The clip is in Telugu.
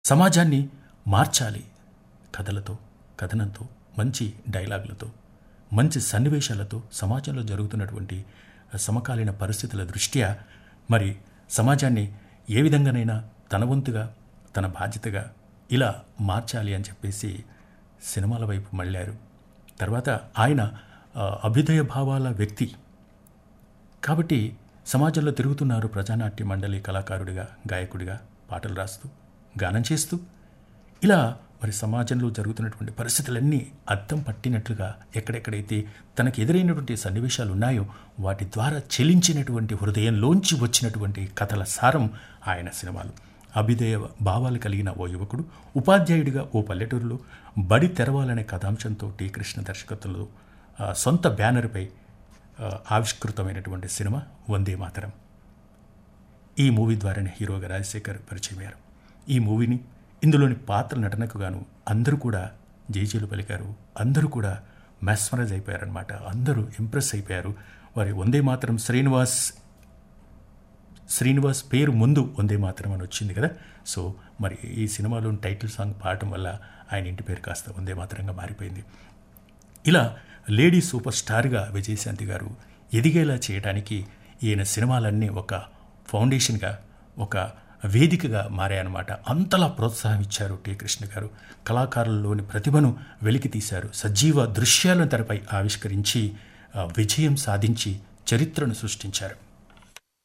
సమాజాన్ని మార్చాలి కథలతో కథనంతో మంచి డైలాగులతో మంచి సన్నివేశాలతో సమాజంలో జరుగుతున్నటువంటి సమకాలీన పరిస్థితుల దృష్ట్యా మరి సమాజాన్ని ఏ విధంగానైనా తన వంతుగా తన బాధ్యతగా ఇలా మార్చాలి అని చెప్పేసి సినిమాల వైపు మళ్ళారు తర్వాత ఆయన ఆ, అభ్యుదయ భావాల వ్యక్తి కాబట్టి సమాజంలో తిరుగుతున్నారు ప్రజానాట్య మండలి కళాకారుడిగా గాయకుడిగా పాటలు రాస్తూ గానం చేస్తూ ఇలా మరి సమాజంలో జరుగుతున్నటువంటి పరిస్థితులన్నీ అద్దం పట్టినట్లుగా ఎక్కడెక్కడైతే తనకు ఎదురైనటువంటి సన్నివేశాలు ఉన్నాయో వాటి ద్వారా చెలించినటువంటి హృదయంలోంచి వచ్చినటువంటి కథల సారం ఆయన సినిమాలు అభ్యుదయ భావాలు కలిగిన ఓ యువకుడు ఉపాధ్యాయుడిగా ఓ పల్లెటూరులో బడి తెరవాలనే కథాంశంతో టి కృష్ణ దర్శకత్వంలో ఆ, సొంత బ్యానర్పై ఆ, ఆవిష్కృతమైనటువంటి సినిమా వందే మాతరం ఈ మూవీ ద్వారానే హీరోగా రాజశేఖర్ పరిచయం అయ్యారు ఈ మూవీని ఇందులోని పాత్ర నటనకు గాను అందరూ కూడా జైజీలు పలికారు అందరూ కూడా మెస్మరైజ్ అయిపోయారనమాట అందరూ ఇంప్రెస్ అయిపోయారు వారి వందే మాత్రం శ్రీనివాస్ శ్రీనివాస్ పేరు ముందు వందే మాత్రం అని వచ్చింది కదా సో మరి ఈ సినిమాలోని టైటిల్ సాంగ్ పాడటం వల్ల ఆయన ఇంటి పేరు కాస్త వందే మాత్రంగా మారిపోయింది ఇలా లేడీ సూపర్ స్టార్గా విజయశాంతి గారు ఎదిగేలా చేయడానికి ఈయన సినిమాలన్నీ ఒక ఫౌండేషన్గా ఒక వేదికగా మారాయన్నమాట అంతలా ప్రోత్సాహం ఇచ్చారు టి కృష్ణ గారు కళాకారుల్లోని ప్రతిభను వెలికి తీశారు సజీవ దృశ్యాలను తెరపై ఆవిష్కరించి ఆ, విజయం సాధించి చరిత్రను సృష్టించారు